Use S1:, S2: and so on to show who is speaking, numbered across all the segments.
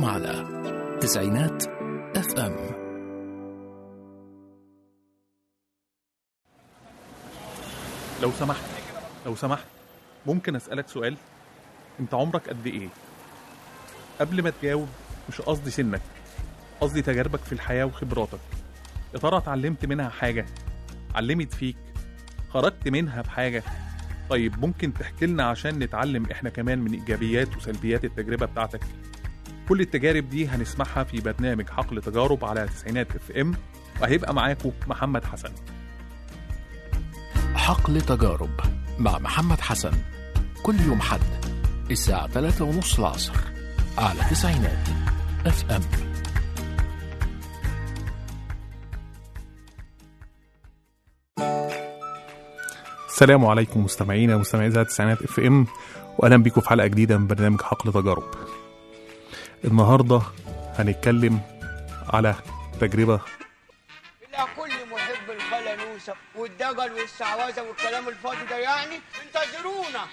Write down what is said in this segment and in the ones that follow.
S1: أنتم على تسعينات اف ام
S2: لو سمحت لو سمحت ممكن اسالك سؤال انت عمرك قد ايه قبل ما تجاوب مش قصدي سنك قصدي تجاربك في الحياه وخبراتك يا ترى اتعلمت منها حاجه علمت فيك خرجت منها بحاجه طيب ممكن تحكي لنا عشان نتعلم احنا كمان من ايجابيات وسلبيات التجربه بتاعتك كل التجارب دي هنسمعها في برنامج حقل تجارب على تسعينات اف ام وهيبقى معاكم محمد حسن
S1: حقل تجارب مع محمد حسن كل يوم حد الساعة 3 ونص العصر على تسعينات اف ام
S2: السلام عليكم مستمعينا مستمعي اذاعه التسعينات اف ام واهلا بيكم في حلقه جديده من برنامج حقل تجارب النهارده هنتكلم على تجربه
S3: إلى كل محب الخلنوسة والدجل والسعوذة والكلام الفاضي ده يعني انتظرونا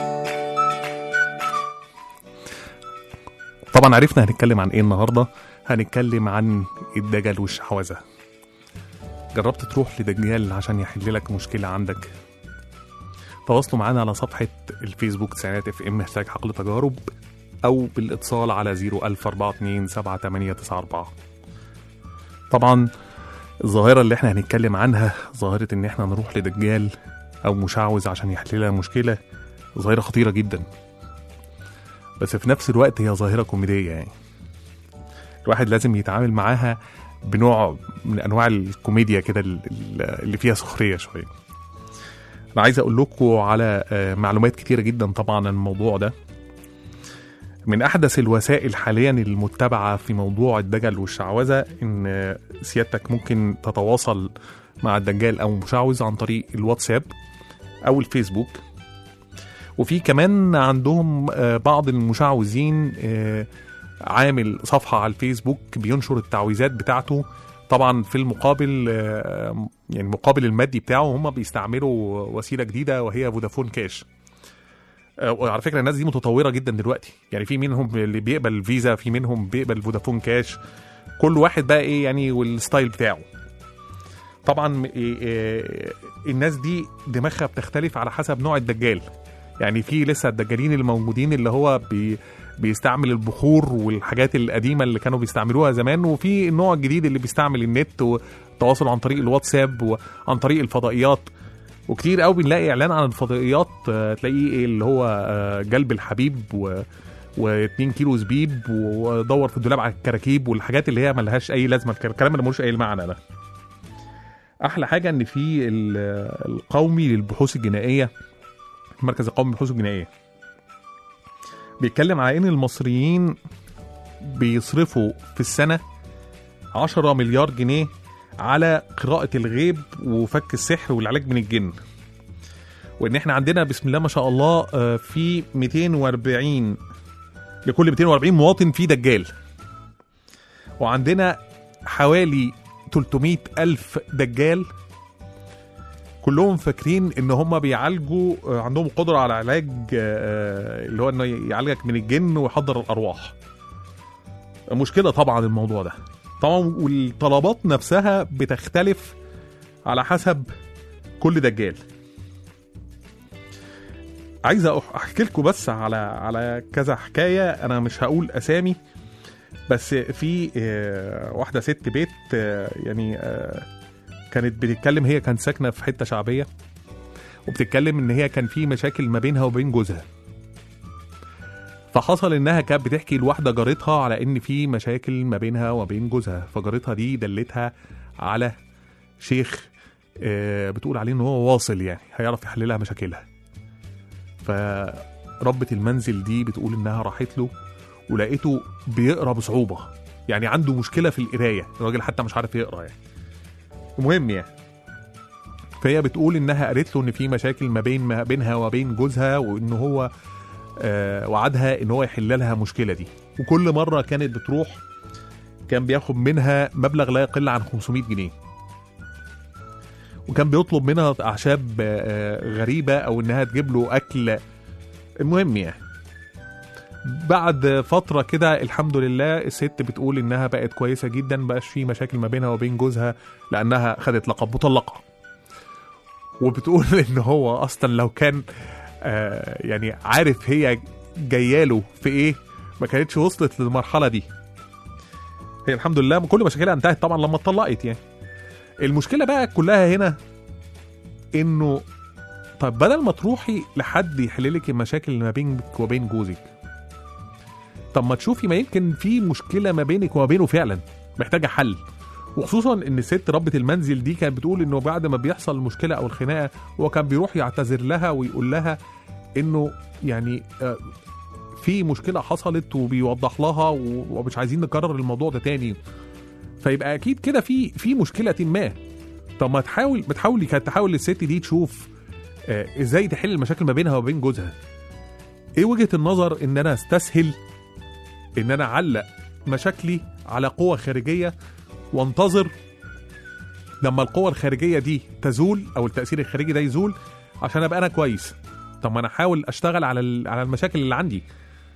S2: طبعا عرفنا هنتكلم عن ايه النهارده هنتكلم عن الدجل والشعوذه جربت تروح لدجال عشان يحل لك مشكله عندك تواصلوا معانا على صفحه الفيسبوك تسعينات اف ام هاشتاج حقل تجارب او بالاتصال على 01042 طبعا الظاهره اللي احنا هنتكلم عنها ظاهره ان احنا نروح لدجال او مشعوذ عشان يحل لنا مشكله ظاهره خطيره جدا بس في نفس الوقت هي ظاهرة كوميدية يعني الواحد لازم يتعامل معاها بنوع من أنواع الكوميديا كده ال- ال- اللي فيها سخرية شوية أنا عايز أقول لكم على آه، معلومات كتيرة جدا طبعا عن الموضوع ده من أحدث الوسائل حاليا المتبعة في موضوع الدجل والشعوذة إن آه، سيادتك ممكن تتواصل مع الدجال أو مشعوذ عن طريق الواتساب أو الفيسبوك وفي كمان عندهم آه، بعض المشعوذين آه، عامل صفحة على الفيسبوك بينشر التعويذات بتاعته طبعا في المقابل آه، يعني المقابل المادي بتاعه هم بيستعملوا وسيلة جديدة وهي فودافون كاش آه، وعلى فكرة الناس دي متطورة جدا دلوقتي يعني في منهم اللي بيقبل فيزا في منهم بيقبل فودافون كاش كل واحد بقى ايه يعني والستايل بتاعه طبعا إيه إيه الناس دي دماغها بتختلف على حسب نوع الدجال يعني في لسه الدجالين الموجودين اللي هو بي بيستعمل البخور والحاجات القديمه اللي كانوا بيستعملوها زمان وفي النوع الجديد اللي بيستعمل النت والتواصل عن طريق الواتساب وعن طريق الفضائيات وكتير قوي بنلاقي اعلان عن الفضائيات آه، تلاقيه إيه اللي هو آه، جلب الحبيب و و2 كيلو زبيب ودور في الدولاب على الكراكيب والحاجات اللي هي ملهاش اي لازمه الكلام اللي ملوش اي معنى ده احلى حاجه ان في ال- القومي للبحوث الجنائيه المركز القومي للبحوث الجنائيه بيتكلم على ان المصريين بيصرفوا في السنه 10 مليار جنيه على قراءة الغيب وفك السحر والعلاج من الجن وان احنا عندنا بسم الله ما شاء الله آه، في 240 لكل 240 مواطن في دجال وعندنا حوالي 300 ألف دجال كلهم فاكرين ان هم بيعالجوا آه، عندهم قدره على علاج آه، اللي هو انه يعالجك من الجن ويحضر الارواح مشكله طبعا الموضوع ده طبعا والطلبات نفسها بتختلف على حسب كل دجال عايز أح- احكي لكم بس على على كذا حكايه انا مش هقول اسامي بس في آه، واحده ست بيت آه، يعني آه، كانت بتتكلم هي كانت ساكنه في حته شعبيه وبتتكلم ان هي كان في مشاكل ما بينها وبين جوزها فحصل انها كانت بتحكي لواحده جارتها على ان في مشاكل ما بينها وبين جوزها فجارتها دي دلتها على شيخ آه، بتقول عليه ان هو واصل يعني هيعرف يحل لها مشاكلها فربة المنزل دي بتقول انها راحت له ولقيته بيقرا بصعوبه يعني عنده مشكله في القرايه الراجل حتى مش عارف يقرا يعني المهم يعني فهي بتقول انها قالت له ان في مشاكل ما بين ما بينها وبين جوزها وان هو آه وعدها ان هو يحل لها المشكله دي وكل مره كانت بتروح كان بياخد منها مبلغ لا يقل عن 500 جنيه وكان بيطلب منها اعشاب آه، غريبه او انها تجيب له اكل المهم يعني بعد فترة كده الحمد لله الست بتقول انها بقت كويسة جدا مبقاش في مشاكل ما بينها وبين جوزها لانها خدت لقب مطلقة وبتقول ان هو اصلا لو كان آه يعني عارف هي جاياله في ايه ما كانتش وصلت للمرحلة دي هي الحمد لله كل مشاكلها انتهت طبعا لما اتطلقت يعني المشكلة بقى كلها هنا انه طب بدل ما تروحي لحد يحل لك المشاكل اللي ما بينك وبين جوزك طب ما تشوفي ما يمكن في مشكله ما بينك وما بينه فعلا محتاجه حل وخصوصا ان الست ربة المنزل دي كانت بتقول انه بعد ما بيحصل المشكله او الخناقه هو كان بيروح يعتذر لها ويقول لها انه يعني آه، في مشكله حصلت وبيوضح لها و- ومش عايزين نكرر الموضوع ده تاني فيبقى اكيد كده في في مشكله ما طب ما تحاول بتحاولي كانت تحاول الست دي تشوف آه، ازاي تحل المشاكل ما بينها وبين جوزها ايه وجهه النظر ان انا استسهل ان انا اعلق مشاكلي على قوة خارجية وانتظر لما القوة الخارجية دي تزول او التأثير الخارجي ده يزول عشان ابقى انا كويس طب ما انا احاول اشتغل على ال- على المشاكل اللي عندي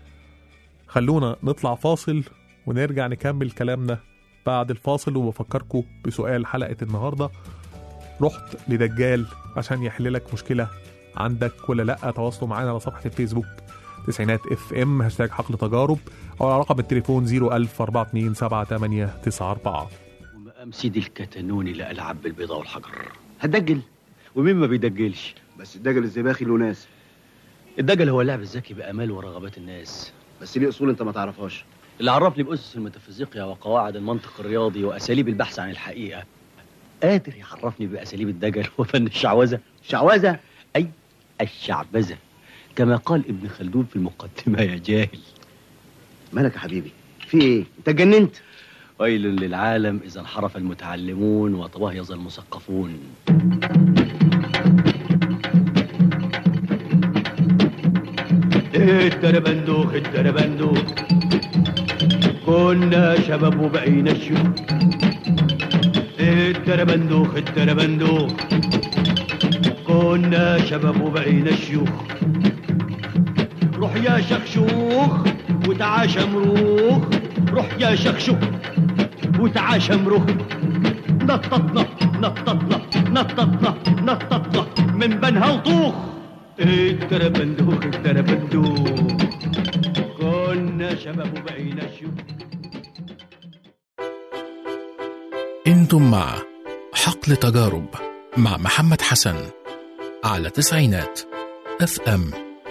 S2: خلونا نطلع فاصل ونرجع نكمل كلامنا بعد الفاصل وبفكركم بسؤال حلقة النهاردة رحت لدجال عشان يحل لك مشكلة عندك ولا لا تواصلوا معانا على صفحة الفيسبوك تسعينات اف ام هاشتاج حقل تجارب او على رقم التليفون 01000 427 7894
S4: ومقام سيدي الكتانوني لألعب بالبيضة والحجر هتدجل ومين ما بيدجلش
S5: بس الدجل الزباخي له ناس
S4: الدجل هو اللعب الذكي بآمال ورغبات الناس
S5: بس ليه اصول انت ما تعرفهاش
S4: اللي عرفني بأسس الميتافيزيقيا وقواعد المنطق الرياضي وأساليب البحث عن الحقيقة قادر يعرفني بأساليب الدجل وفن الشعوذة
S5: شعوذه
S4: أي الشعبذة كما قال ابن خلدون في المقدمة يا جاهل
S5: مالك يا حبيبي في ايه انت اتجننت
S4: ويل للعالم إذا انحرف المتعلمون وتبهيظ المثقفون التربندوخ التربندوخ كنا شباب وبقينا شيوخ التربندوخ التربندوخ كنا شباب وبقينا شيوخ روح يا شخشوخ وتعاشى مروخ روح يا شخشوخ وتعاشى مروخ نططنا نططنا نططنا نططنا من بنها وطوخ التربندوخ التربندوخ كنا شباب وبقينا شيوخ
S1: انتم مع حقل تجارب مع محمد حسن على تسعينات اف ام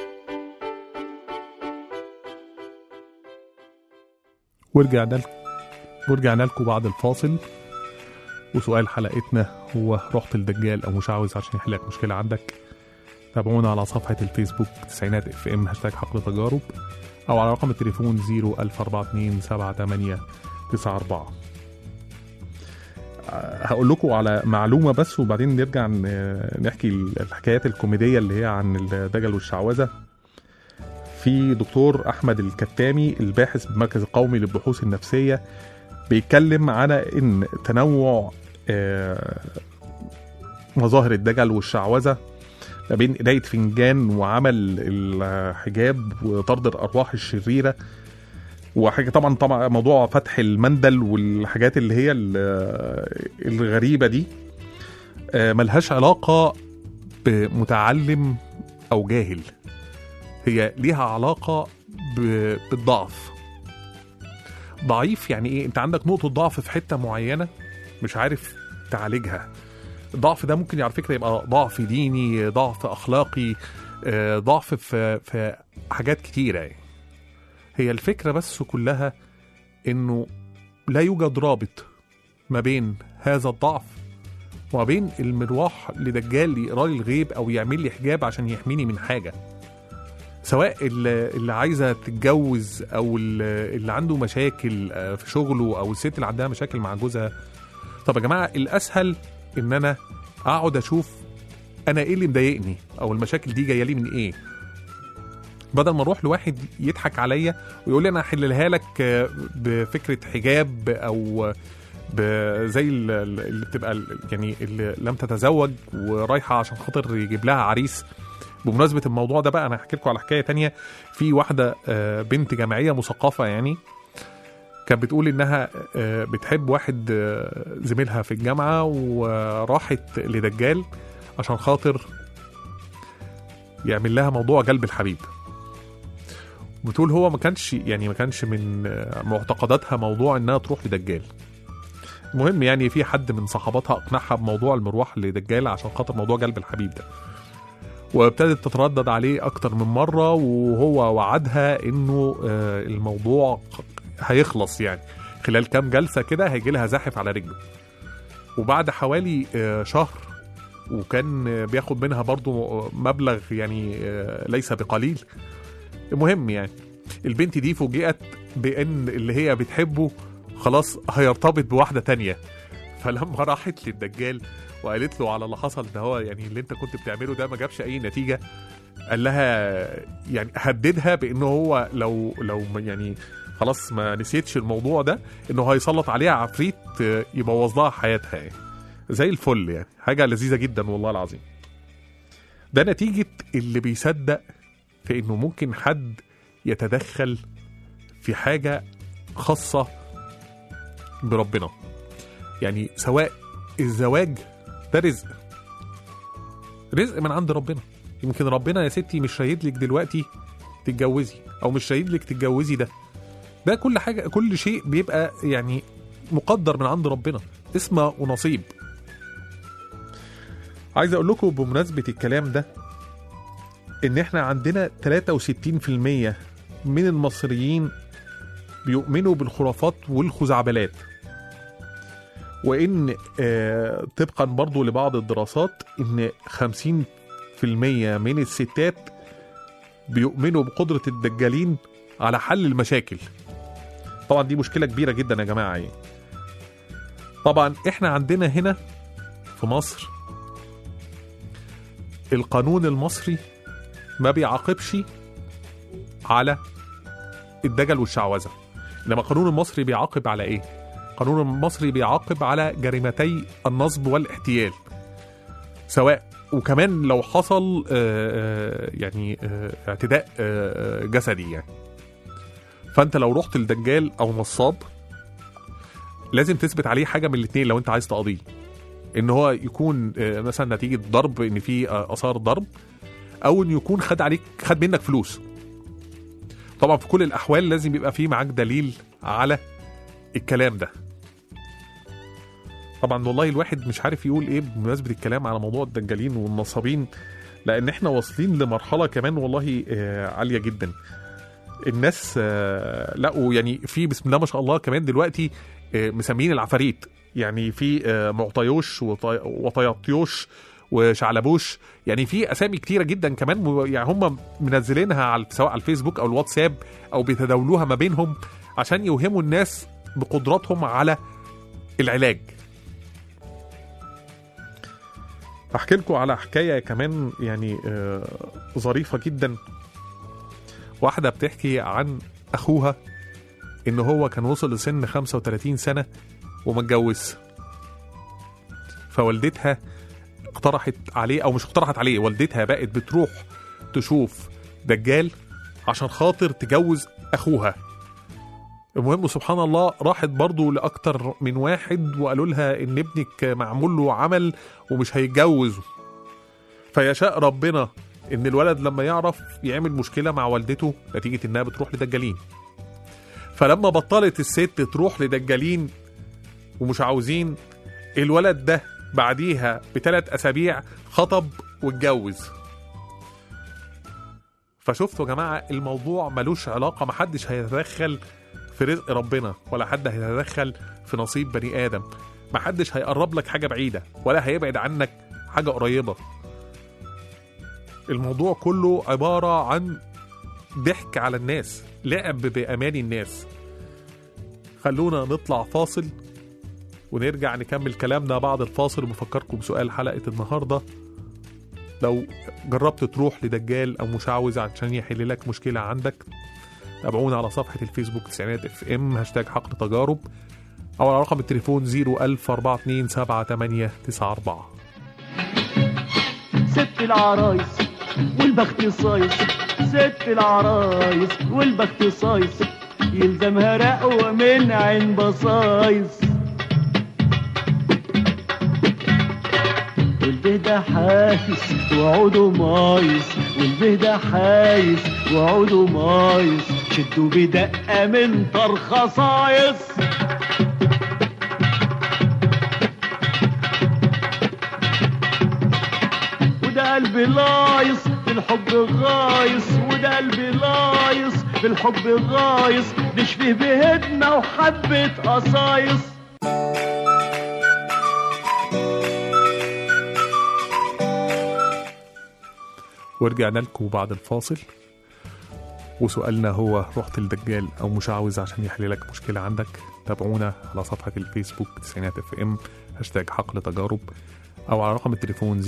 S2: ورجعنا لكم ورجعنا لكم بعد الفاصل وسؤال حلقتنا هو رحت للدجال او مشعوذ عشان يحل لك مشكله عندك تابعونا على صفحه الفيسبوك تسعينات اف ام هاشتاج حقل تجارب او على رقم التليفون 01042 هقول لكم على معلومه بس وبعدين نرجع ن- نحكي الحكايات الكوميديه اللي هي عن الدجل والشعوذه في دكتور احمد الكتامي الباحث بالمركز القومي للبحوث النفسيه بيتكلم على ان تنوع آه، مظاهر الدجل والشعوذه ما بين قرايه فنجان وعمل الحجاب وطرد الارواح الشريره وحاجه طبعا طبعا موضوع فتح المندل والحاجات اللي هي ال- الغريبه دي آه، ملهاش علاقه بمتعلم او جاهل هي ليها علاقه ب- بالضعف ضعيف يعني ايه انت عندك نقطه ضعف في حته معينه مش عارف تعالجها الضعف ده ممكن على فكره يبقى ضعف ديني ضعف اخلاقي آه، ضعف في في حاجات كتيره يعني. هي الفكره بس كلها انه لا يوجد رابط ما بين هذا الضعف وما بين المروح لدجال يقرا لي الغيب او يعمل لي حجاب عشان يحميني من حاجه سواء اللي اللي عايزه تتجوز او اللي اللي عنده مشاكل آه، في شغله او الست اللي عندها مشاكل مع جوزها طب يا جماعه الاسهل ان انا اقعد اشوف انا ايه اللي مضايقني او المشاكل دي جايه لي من ايه بدل ما اروح لواحد يضحك عليا ويقول لي انا هحللها لك آه، بفكره حجاب او ب- زي ال- ال- اللي بتبقى ال- يعني اللي لم تتزوج ورايحه عشان خاطر يجيب لها عريس بمناسبه الموضوع ده بقى انا هحكي لكم على حكايه تانية في واحده آه، بنت جامعيه مثقفه يعني كانت بتقول انها آه، بتحب واحد آه، زميلها في الجامعه وراحت لدجال عشان خاطر يعمل لها موضوع جلب الحبيب بتقول هو ما كانش يعني ما كانش من آه، معتقداتها موضوع انها تروح لدجال المهم يعني في حد من صحاباتها اقنعها بموضوع المروح لدجال عشان خاطر موضوع جلب الحبيب ده وابتدت تتردد عليه اكتر من مره وهو وعدها انه آه، الموضوع هيخلص يعني خلال كام جلسه كده هيجي لها زاحف على رجله وبعد حوالي آه، شهر وكان آه، بياخد منها برضو مبلغ يعني آه، ليس بقليل المهم يعني البنت دي فوجئت بان اللي هي بتحبه خلاص هيرتبط بواحده تانية فلما راحت للدجال وقالت له على اللي حصل ده هو يعني اللي انت كنت بتعمله ده ما جابش اي نتيجه قال لها يعني هددها بانه هو لو لو ما- يعني خلاص ما نسيتش الموضوع ده انه هيسلط عليها عفريت آه، يبوظ لها حياتها يعني زي الفل يعني حاجه لذيذه جدا والله العظيم ده نتيجه اللي بيصدق في انه ممكن حد يتدخل في حاجه خاصه بربنا يعني سواء الزواج ده رزق رزق من عند ربنا يمكن ربنا يا ستي مش رايد لك دلوقتي تتجوزي او مش رايد لك تتجوزي ده ده كل حاجه كل شيء بيبقى يعني مقدر من عند ربنا اسمه ونصيب عايز اقول لكم بمناسبه الكلام ده ان احنا عندنا 63% من المصريين بيؤمنوا بالخرافات والخزعبلات وان آه، طبقا برضو لبعض الدراسات ان 50% من الستات بيؤمنوا بقدرة الدجالين على حل المشاكل طبعا دي مشكلة كبيرة جدا يا جماعة يعني. طبعا احنا عندنا هنا في مصر القانون المصري ما بيعاقبش على الدجل والشعوذة انما القانون المصري بيعاقب على ايه القانون المصري بيعاقب على جريمتي النصب والاحتيال سواء وكمان لو حصل آه، آه، يعني آه، اعتداء آه، آه، جسدي يعني فانت لو رحت لدجال او نصاب لازم تثبت عليه حاجه من الاثنين لو انت عايز تقضيه ان هو يكون آه، مثلا نتيجه ضرب ان في آه، اثار ضرب او انه يكون خد عليك خد منك فلوس طبعا في كل الاحوال لازم يبقى في معاك دليل على الكلام ده طبعا والله الواحد مش عارف يقول ايه بمناسبه الكلام على موضوع الدجالين والنصابين لان احنا واصلين لمرحله كمان والله آه، عاليه جدا الناس آه، لقوا يعني في بسم الله ما شاء الله كمان دلوقتي آه، مسمين العفاريت يعني في آه، معطيوش وطي- وطياطيوش وشعلبوش يعني في اسامي كتيره جدا كمان م- يعني هم منزلينها على سواء على الفيسبوك او الواتساب او بيتداولوها ما بينهم عشان يوهموا الناس بقدراتهم على العلاج احكي لكم على حكايه كمان يعني آه، ظريفه جدا واحده بتحكي عن اخوها ان هو كان وصل لسن 35 سنه وما اتجوزش فوالدتها اقترحت عليه او مش اقترحت عليه والدتها بقت بتروح تشوف دجال عشان خاطر تجوز اخوها المهم سبحان الله راحت برضو لاكتر من واحد وقالوا لها ان ابنك معمول له عمل ومش هيتجوز فيشاء ربنا ان الولد لما يعرف يعمل مشكله مع والدته نتيجه انها بتروح لدجالين فلما بطلت الست تروح لدجالين ومش عاوزين الولد ده بعديها بثلاث اسابيع خطب واتجوز فشفتوا يا جماعه الموضوع ملوش علاقه محدش هيتدخل في رزق ربنا ولا حد هيتدخل في نصيب بني ادم محدش هيقرب لك حاجه بعيده ولا هيبعد عنك حاجه قريبه الموضوع كله عباره عن ضحك على الناس لعب بامان الناس خلونا نطلع فاصل ونرجع نكمل كلامنا بعد الفاصل وبفكركم بسؤال حلقه النهارده لو جربت تروح لدجال او مشعوذ عشان يحل لك مشكله عندك تابعونا على صفحه الفيسبوك تسعينات اف ام هاشتاج حقل تجارب او على رقم التليفون 010427894
S6: ست العرايس والبخت صايص ست العرايس والبخت صايص يلزمها رقوة من عين بصايص والبهدة حايس وعوده مايس والبهدة حايس وعوده مايس شدوا بدقة من طرخة صايص وده قلبي لايص بالحب غايص وده قلبي لايص بالحب غايص نشفه بهدنا وحبة قصايص
S2: ورجعنا لكم بعد الفاصل وسؤالنا هو رحت لدجال او مشعوذ عشان يحل لك مشكله عندك تابعونا على صفحه الفيسبوك تسعينات اف ام هاشتاج حقل تجارب او على رقم التليفون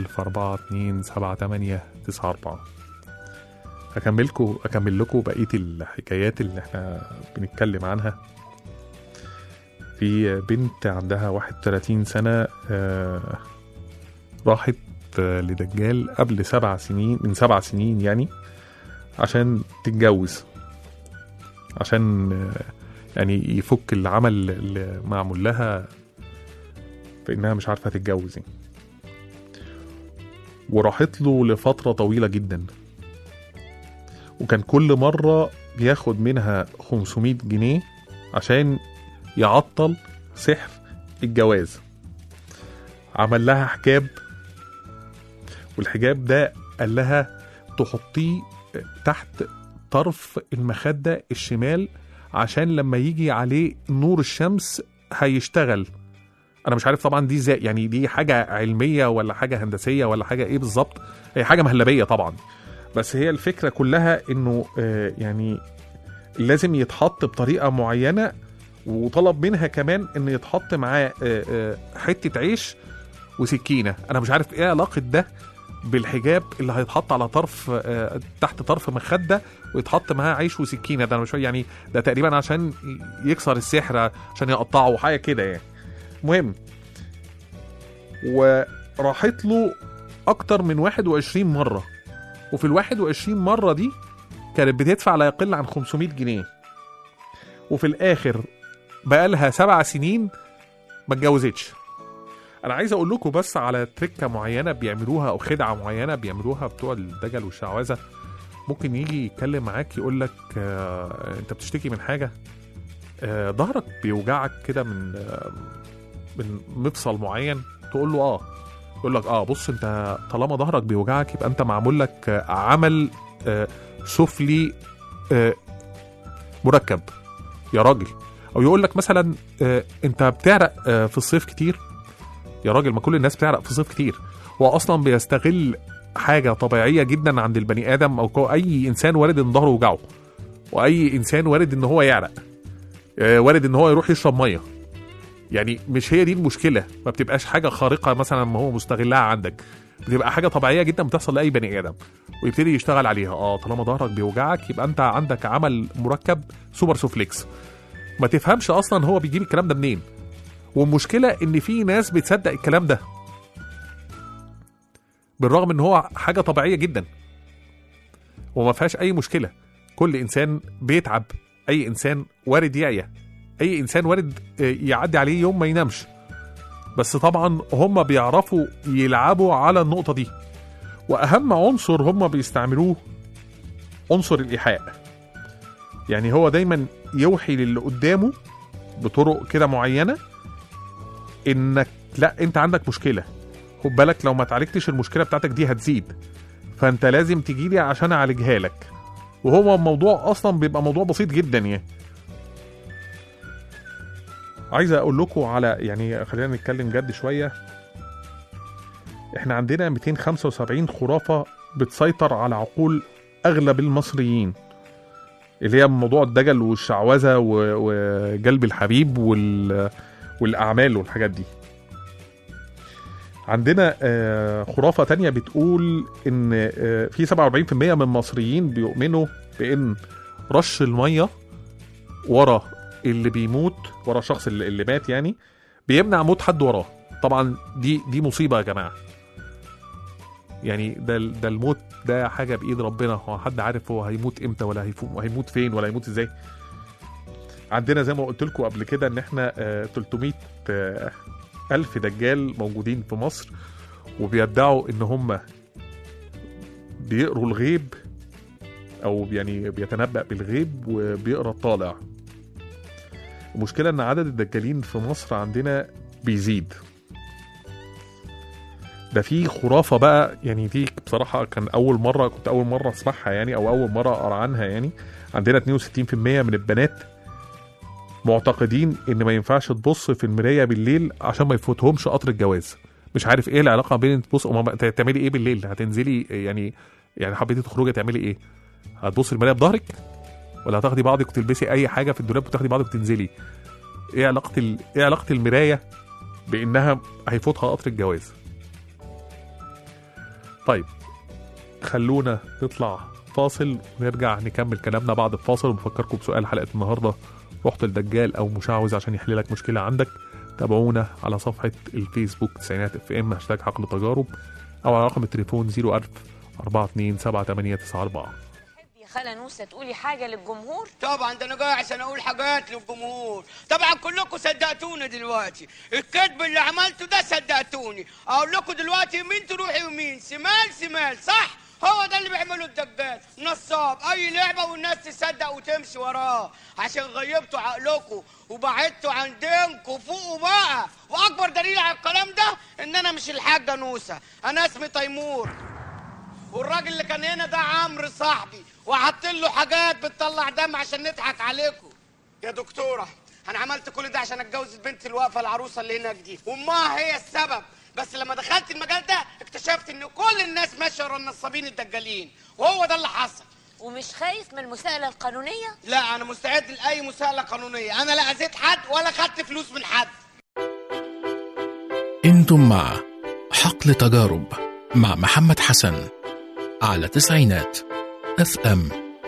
S2: 010427894 اكملكم اكمل لكم بقيه الحكايات اللي احنا بنتكلم عنها في بنت عندها 31 سنه آه، راحت آه، لدجال قبل سبع سنين من سبع سنين يعني عشان تتجوز عشان آه، يعني يفك العمل اللي معمول لها في انها مش عارفه تتجوز يعني. وراحت له لفتره طويله جدا وكان كل مره بياخد منها 500 جنيه عشان يعطل سحر الجواز عمل لها حجاب والحجاب ده قال لها تحطيه تحت طرف المخدة الشمال عشان لما يجي عليه نور الشمس هيشتغل انا مش عارف طبعا دي ازاي يعني دي حاجه علميه ولا حاجه هندسيه ولا حاجه ايه بالظبط هي حاجه مهلبيه طبعا بس هي الفكره كلها انه آه، يعني لازم يتحط بطريقه معينه وطلب منها كمان ان يتحط معاه آه، آه، حته عيش وسكينه انا مش عارف ايه علاقه ده بالحجاب اللي هيتحط على طرف آه، تحت طرف مخده ويتحط معاه عيش وسكينه ده انا مش فاهم يعني ده تقريبا عشان يكسر السحر عشان يقطعه حاجه كده يعني مهم وراحت له اكتر من 21 مره وفي ال 21 مره دي كانت بتدفع لا يقل عن 500 جنيه وفي الاخر بقالها سبع سنين ما اتجوزتش انا عايز اقول لكم بس على تركه معينه بيعملوها او خدعه معينه بيعملوها بتوع الدجل والشعوذه ممكن يجي يتكلم معاك يقول لك آه انت بتشتكي من حاجه آه ظهرك بيوجعك كده من آه من مفصل معين تقول له اه يقول لك اه بص انت طالما ظهرك بيوجعك يبقى انت معمول لك آه، عمل آه سفلي آه مركب يا راجل او يقول لك مثلا آه انت بتعرق آه في الصيف كتير يا راجل ما كل الناس بتعرق في الصيف كتير هو اصلا بيستغل حاجه طبيعيه جدا عند البني ادم او كو- اي انسان وارد ان ظهره يوجعه واي انسان وارد ان هو يعرق آه، وارد ان هو يروح يشرب ميه يعني مش هي دي المشكله ما بتبقاش حاجه خارقه مثلا ما هو مستغلها عندك بتبقى حاجه طبيعيه جدا بتحصل لاي بني ادم ويبتدي يشتغل عليها اه طالما ظهرك بيوجعك يبقى انت عندك عمل مركب سوبر سوفليكس ما تفهمش اصلا هو بيجيب الكلام ده منين والمشكله ان في ناس بتصدق الكلام ده بالرغم ان هو حاجه طبيعيه جدا وما فيهاش اي مشكله كل انسان بيتعب اي انسان وارد يعيا اي انسان وارد آه، يعدي عليه يوم ما ينامش بس طبعا هم بيعرفوا يلعبوا على النقطه دي واهم عنصر هم بيستعملوه عنصر الايحاء يعني هو دايما يوحي للي قدامه بطرق كده معينه انك لا انت عندك مشكله خد بالك لو ما اتعالجتش المشكله بتاعتك دي هتزيد فانت لازم تجي لي عشان اعالجها لك وهو الموضوع اصلا بيبقى موضوع بسيط جدا يعني عايز اقول لكم على يعني خلينا نتكلم جد شويه احنا عندنا 275 خرافه بتسيطر على عقول اغلب المصريين اللي هي موضوع الدجل والشعوذه و- وجلب الحبيب وال والاعمال والحاجات دي عندنا آه، خرافة تانية بتقول إن آه، في 47% من المصريين بيؤمنوا بإن رش المية ورا اللي بيموت ورا الشخص اللي, اللي مات يعني بيمنع موت حد وراه طبعا دي دي مصيبة يا جماعة يعني ده ده الموت ده حاجه بايد ربنا هو حد عارف هو هيموت امتى ولا هيفو- هيموت فين ولا هيموت ازاي عندنا زي ما قلت لكم قبل كده ان احنا آه، 300 آه، الف دجال موجودين في مصر وبيدعوا ان هم بيقروا الغيب او يعني بيتنبأ بالغيب وبيقرا الطالع المشكله ان عدد الدجالين في مصر عندنا بيزيد ده في خرافه بقى يعني دي بصراحه كان اول مره كنت اول مره اسمعها يعني او اول مره اقرا عنها يعني عندنا 62% من البنات معتقدين ان ما ينفعش تبص في المرايه بالليل عشان ما يفوتهمش قطر الجواز مش عارف ايه العلاقه بين تبص أمال تعملي ايه بالليل هتنزلي يعني يعني حبيتي تخرجي تعملي ايه هتبصي المرايه بظهرك ولا هتاخدي بعضك وتلبسي اي حاجه في الدولاب وتاخدي بعضك وتنزلي ايه علاقه ال... ايه علاقه المرايه بانها هيفوتها قطر الجواز طيب خلونا نطلع فاصل ونرجع نكمل كلامنا بعد الفاصل ونفكركم بسؤال حلقه النهارده رحت الدجال او مشعوذ عشان يحل لك مشكله عندك تابعونا على صفحه الفيسبوك تسعينات اف ام هاشتاج حقل تجارب او على رقم التليفون 01000 427
S7: يا خالة نوسة تقولي حاجة للجمهور
S3: طبعا ده انا جاي عشان اقول حاجات للجمهور طبعا كلكم صدقتوني دلوقتي الكذب اللي عملته ده صدقتوني اقول لكم دلوقتي يمين تروحي يمين شمال شمال صح هو ده اللي بيعمله الدجال نصاب اي لعبه والناس تصدق وتمشي وراه عشان غيبتوا عقلكم وبعدتوا عن دينكم فوقوا بقى واكبر دليل على الكلام ده ان انا مش الحاجه نوسه انا اسمي تيمور والراجل اللي كان هنا ده عمرو صاحبي وحط له حاجات بتطلع دم عشان نضحك عليكم يا دكتوره انا عملت كل ده عشان اتجوز البنت الواقفه العروسه اللي هناك دي وامها هي السبب بس لما دخلت المجال ده اكتشفت ان كل الناس ماشيه ورا النصابين الدجالين وهو ده اللي حصل
S7: ومش خايف من المساءلة القانونية
S3: لا انا مستعد لاي مساءله قانونيه انا لا اذيت حد ولا خدت فلوس من حد
S1: انتم مع حقل تجارب مع محمد حسن على تسعينات اف ام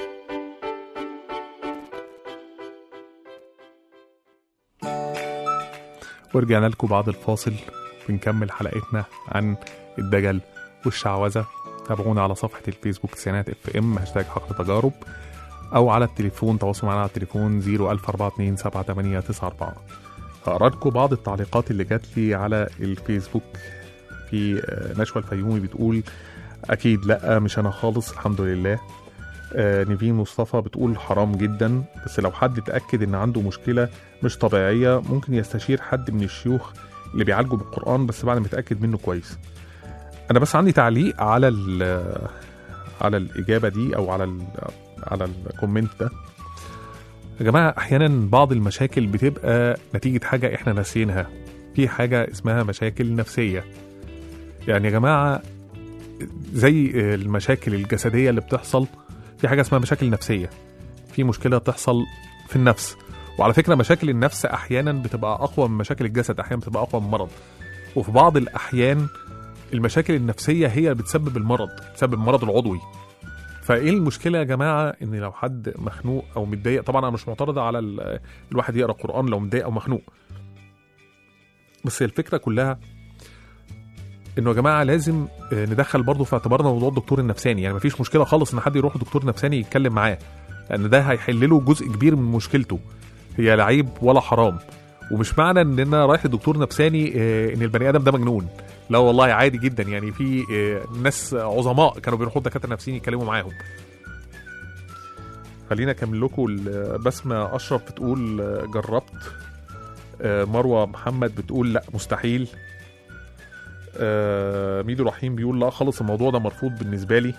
S2: ورجعنا لكم بعد الفاصل بنكمل حلقتنا عن الدجل والشعوذة تابعونا على صفحة الفيسبوك تسعينات اف ام هاشتاج حقل تجارب أو على التليفون تواصلوا معنا على التليفون 014278994 هقرا لكم بعض التعليقات اللي جات لي على الفيسبوك في آه، نشوى الفيومي بتقول أكيد لأ مش أنا خالص الحمد لله آه، نيفين مصطفى بتقول حرام جدا بس لو حد اتأكد إن عنده مشكلة مش طبيعية ممكن يستشير حد من الشيوخ اللي بيعالجوا بالقرآن بس بعد ما يتأكد منه كويس أنا بس عندي تعليق على ال- على الإجابة دي أو على ال على الكومنت ده يا جماعة أحيانا بعض المشاكل بتبقى نتيجة حاجة إحنا ناسيينها في حاجة اسمها مشاكل نفسية يعني يا جماعة زي المشاكل الجسدية اللي بتحصل في حاجة اسمها مشاكل نفسية في مشكلة تحصل في النفس وعلى فكرة مشاكل النفس أحيانا بتبقى أقوى من مشاكل الجسد أحيانا بتبقى أقوى من المرض وفي بعض الأحيان المشاكل النفسية هي اللي بتسبب المرض بتسبب المرض العضوي فايه المشكله يا جماعه ان لو حد مخنوق او متضايق طبعا انا مش معترض على ال- الواحد يقرا قران لو متضايق او مخنوق بس الفكره كلها انه يا جماعه لازم آه، ندخل برضه في اعتبارنا موضوع الدكتور النفساني يعني مفيش مشكله خالص ان حد يروح لدكتور نفساني يتكلم معاه لان ده هيحل له جزء كبير من مشكلته هي لا عيب ولا حرام ومش معنى ان انا رايح لدكتور نفساني آه، ان البني ادم ده مجنون لا والله عادي جدا يعني في آه، ناس عظماء كانوا بيروحوا دكاتره نفسيين يتكلموا معاهم خلينا اكمل لكم ال- بسمه اشرف بتقول آه، جربت آه، مروه محمد بتقول لا مستحيل آه، ميدو رحيم بيقول لا خالص الموضوع ده مرفوض بالنسبه لي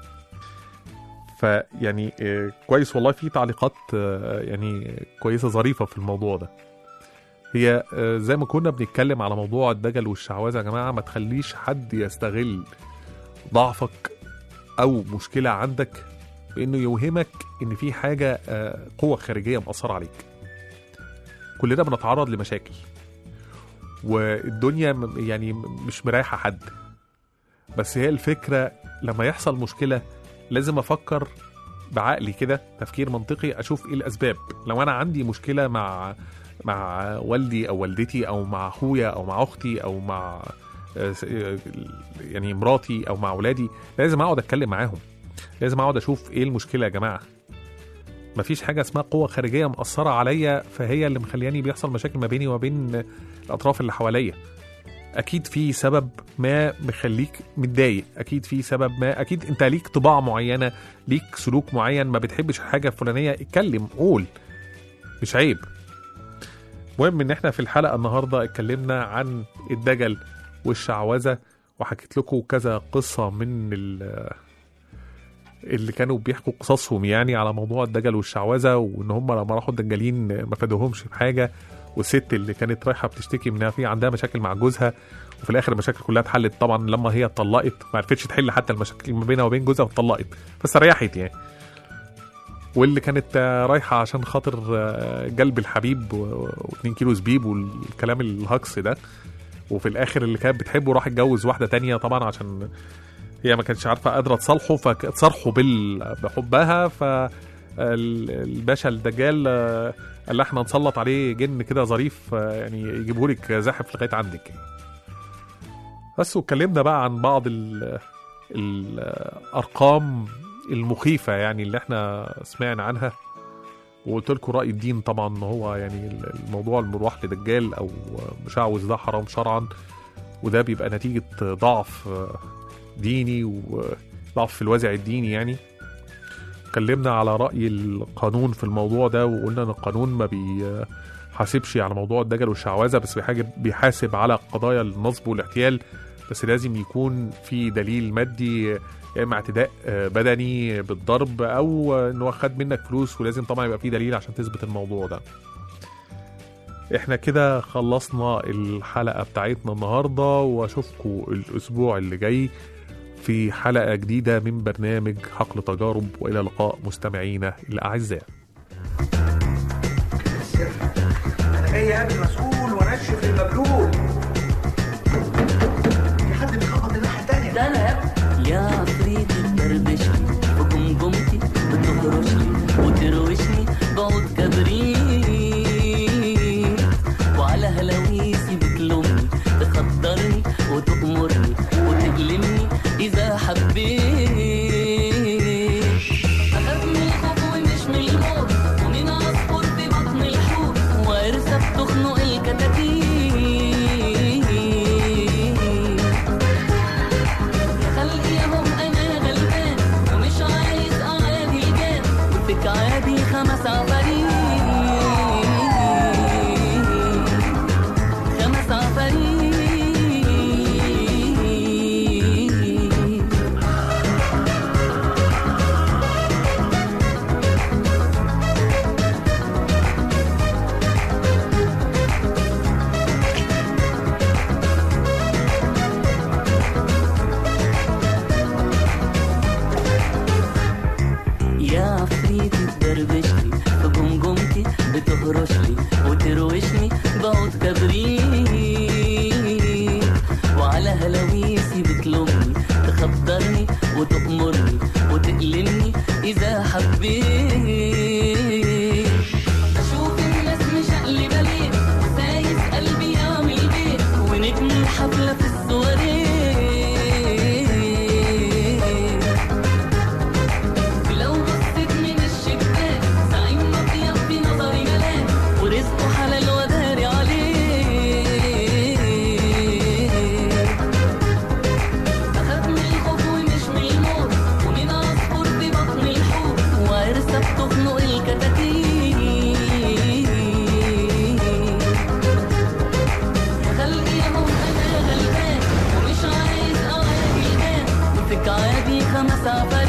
S2: فيعني آه، كويس والله في تعليقات آه، يعني كويسه ظريفه في الموضوع ده هي آه، زي ما كنا بنتكلم على موضوع الدجل والشعوذه يا جماعه ما تخليش حد يستغل ضعفك او مشكله عندك بانه يوهمك ان في حاجه آه، قوه خارجيه مأثره عليك كلنا بنتعرض لمشاكل والدنيا م- يعني م- مش مريحه حد بس هي الفكره لما يحصل مشكله لازم افكر بعقلي كده تفكير منطقي اشوف ايه الاسباب لو انا عندي مشكله مع مع والدي او والدتي او مع اخويا او مع اختي او مع آه، س- آه، يعني مراتي او مع اولادي لازم اقعد اتكلم معاهم لازم اقعد اشوف ايه المشكله يا جماعه مفيش حاجه اسمها قوه خارجيه مأثره عليا فهي اللي مخلياني بيحصل مشاكل ما بيني وما بين الاطراف اللي حواليا اكيد في سبب ما مخليك متضايق اكيد في سبب ما اكيد انت ليك طباع معينه ليك سلوك معين ما بتحبش الحاجه الفلانيه اتكلم قول مش عيب المهم ان احنا في الحلقه النهارده اتكلمنا عن الدجل والشعوذه وحكيت لكم كذا قصه من ال- اللي كانوا بيحكوا قصصهم يعني على موضوع الدجل والشعوذه وان هم لما راحوا الدجالين ما فادوهمش بحاجه والست اللي كانت رايحه بتشتكي منها في عندها مشاكل مع جوزها وفي الاخر المشاكل كلها اتحلت طبعا لما هي اتطلقت ما عرفتش تحل حتى المشاكل ما بينها وبين جوزها واتطلقت بس ريحت يعني واللي كانت آه، رايحه عشان خاطر آه، جلب الحبيب و2 كيلو زبيب والكلام الهكس ده وفي الاخر اللي كانت بتحبه راح اتجوز واحده تانية طبعا عشان هي ما كانتش عارفه قادره تصالحه فتصارحه بال... بحبها ف ال- الباشا الدجال آه، قال لها احنا نسلط عليه جن كده ظريف آه، يعني يجيبه لك زاحف لغايه عندك بس واتكلمنا بقى عن بعض ال- الارقام المخيفه يعني اللي احنا سمعنا عنها وقلت لكم راي الدين طبعا ان هو يعني الموضوع المروح لدجال او مشعوذ ده حرام شرعا وده بيبقى نتيجه ضعف ديني وضعف في الوازع الديني يعني اتكلمنا على راي القانون في الموضوع ده وقلنا ان القانون ما بيحاسبش على موضوع الدجل والشعوذه بس بيحاجب بيحاسب على قضايا النصب والاحتيال بس لازم يكون في دليل مادي يا اما اعتداء آه، بدني بالضرب او آه، ان هو خد منك فلوس ولازم طبعا يبقى في دليل عشان تثبت الموضوع ده احنا كده خلصنا الحلقه بتاعتنا النهارده واشوفكم الاسبوع اللي جاي في حلقه جديده من برنامج حقل تجارب والى اللقاء مستمعينا الاعزاء
S8: انا جاي اقابل مسؤول وانشف المبلول في حد بيخبط الناحيه التانيه
S9: ده انا يا ابني يا عفريت الدردشني وجمجمتي بتهرشني وتروشني بعود كبريت وعلى هلاويسي بتلومني تخدرني وتأمرني وتألمني إذا حبيت أخاف من الخوف ومش من الموت ومن عصفور في بطن الحوت وعرسة بتخنق الكتاكيت يا خلقي ياهم انا غلبان ومش عايز اعادي الجان وفيك عادي خمس عفاريت خمس عفاريت يا عفريت تدردشلي في جمجمتي بتهرشلي وتروشني بعود كبريت وعلى هلاويسي بتلومني تخدرني وتأمرني وتألمني إذا حبيت بشوف الناس مشقلبة ليه وسايس قلبي يعمل بيه ونجم الحفلة في السواريه لو بصيت من الشباك زعيم مطيب في نظري ملاك ورزقه حلال وداري عليه أخاف من الخوف ومش من الموت ومن عصفور في بطن الحوت وعرسة بتخنق الكتاكيت يا خلقي ياهم أنا غلبان ومش عايز أعادي الجان وفيك عادي خمس عفاريت